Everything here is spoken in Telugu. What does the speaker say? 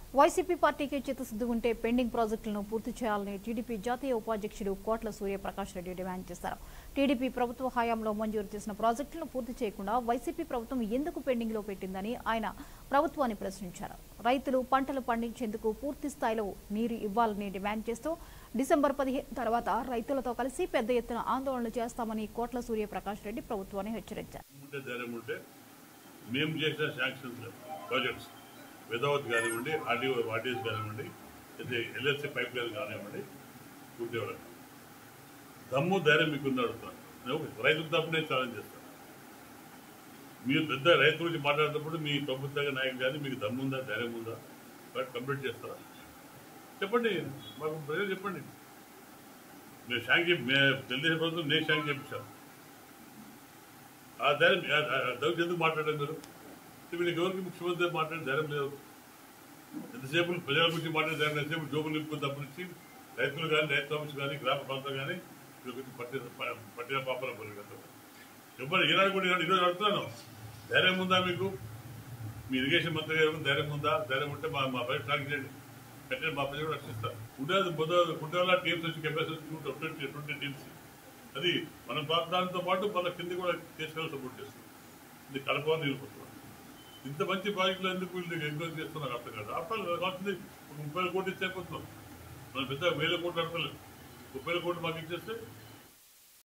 వైసీపీ పార్టీకి చిత్తశుద్ధి ఉంటే పెండింగ్ ప్రాజెక్టులను పూర్తి చేయాలని టీడీపీ జాతీయ ఉపాధ్యక్షుడు కోట్ల సూర్యప్రకాష్ రెడ్డి డిమాండ్ చేశారు టీడీపీ ప్రభుత్వ హయాంలో మంజూరు చేసిన ప్రాజెక్టులను పూర్తి చేయకుండా వైసీపీ ప్రభుత్వం ఎందుకు పెండింగ్ లో పెట్టిందని ఆయన ప్రభుత్వాన్ని ప్రశ్నించారు రైతులు పంటలు పండించేందుకు పూర్తి స్థాయిలో నీరు ఇవ్వాలని డిమాండ్ చేస్తూ డిసెంబర్ పదిహేను తర్వాత రైతులతో కలిసి పెద్ద ఎత్తున ఆందోళనలు చేస్తామని కోట్ల సూర్యప్రకాష్ రెడ్డి ప్రభుత్వాన్ని హెచ్చరించారు ఉంటే ధైర్యం ఉంటే మేము చేసిన శాంక్షన్స్ ప్రాజెక్ట్స్ వేదావతి కానివ్వండి ఆర్డీఓ ఆర్టీఎస్ కానివ్వండి అయితే ఎల్ఎస్సీ పైప్ లైన్ కానివ్వండి పూర్తి ఇవ్వాలి దమ్ము ధైర్యం మీకు ఉంది అడుగుతాను నేను రైతుల తప్పు నేను ఛాలెంజ్ చేస్తాను మీరు పెద్ద రైతు గురించి మాట్లాడేటప్పుడు మీ ప్రభుత్వ నాయకులు కానీ మీకు దమ్ము ఉందా ధైర్యం ఉందా వాటి కంప్లీట్ చేస్తారా చెప్పండి మాకు ప్రజలు చెప్పండి మీరు శాంక్షన్ తెలుగుదేశం ప్రభుత్వం నేను శాంక్షన్ చేయించాను ఆ ధైర్యం ఆ- ఆ- ఆ దౌర్జన్యం ఎందుకు మాట్లాడారు మీరు ఇప్పుడు మీకు ఎవరికి ముఖ్యమంత్రి మాట్లాడే ధైర్యం లేదు ఎంతసేపు ప్రజల గురించి మాట్లాడే ధైర్యం లేదు. ఎంతసేపు జోబులు నింపుకుని తప్పించి రైతులు కానీ రైతు సమస్య కానీ గ్రామ ప్రాంతం కానీ వీళ్ళ గురించి పట్టిన ప- పట్టిన పాపల పని ఎవరు ఈనాడు కూడా ఈనాడు ఈరోజు అడుగుతున్నాను ధైర్యం ఉందా మీకు మీ ఇరిగేషన్ మంత్రి గారు ధైర్యం ఉందా ధైర్యం ఉంటే మా మా బయట సాగు చేయండి కట్టిన మా ప్రజలు రక్షిస్తారు ఉండేది బుధ కుంటల టీమ్స్ వచ్చి కెపాసిటీ ట్వంటీ ట్వంటీ టీమ్స్ అది మన ప్రాంతాలతో పాటు మన కింద కూడా తీసుకెళ్ళి సపోర్ట్ చేస్తుంది ఇది కడప నిలుపుతున్నాం ఇంత మంచి ప్రాజెక్టులు ఎందుకు వీళ్ళు ఎంక్వైరీ చేస్తున్నారు అర్థం కాదు అప్పుడు కావాల్సింది ఒక ముప్పై వేల కోట్లు ఇచ్చేపోతున్నాం మనం పెద్ద వేల కోట్లు అడతలేదు ముప్పై వేల కోట్లు మాకు ఇచ్చేస్తే